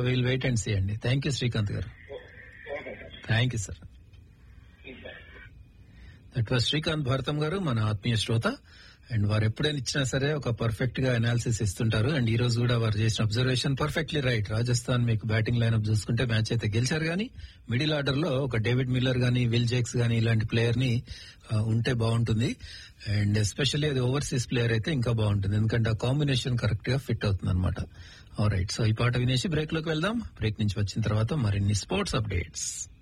will wait and see అండి thank you Srikanth garu okay sir thank you sir sir that was Srikanth Bharatam garu మన ఆత్మీయ శ్రోత and వారు ఎప్పుడైనా ఇచ్చినా సరే ఒక పర్ఫెక్ట్ గా అనాలిసిస్ ఇస్తుంటారు అండ్ ఈ రోజు కూడా వారు చేసిన అబ్జర్వేషన్ పర్ఫెక్ట్లీ రైట్ రాజస్థాన్ మీకు బ్యాటింగ్ లైన్అప్ చూసుకుంటే మ్యాచ్ అయితే గెలిచారు కానీ మిడిల్ ఆర్డర్ లో ఒక డేవిడ్ మిల్లర్ గానీ విల్ జేక్స్ గానీ ఇలాంటి ప్లేయర్ ని ఆ, ఉంటే బాగుంటుంది అండ్ ఎస్పెషల్లీ అది ఓవర్సీస్ ప్లేయర్ అయితే ఇంకా బాగుంటుంది ఎందుకంటే ఆ కాంబినేషన్ కరెక్ట్ గా ఫిట్ అవుతుంది అనమాట రైట్ సో ఈ పాట వినేసి బ్రేక్ లోకి వెళ్దాం బ్రేక్ నుంచి వచ్చిన తర్వాత మరిన్ని స్పోర్ట్స్ అప్డేట్స్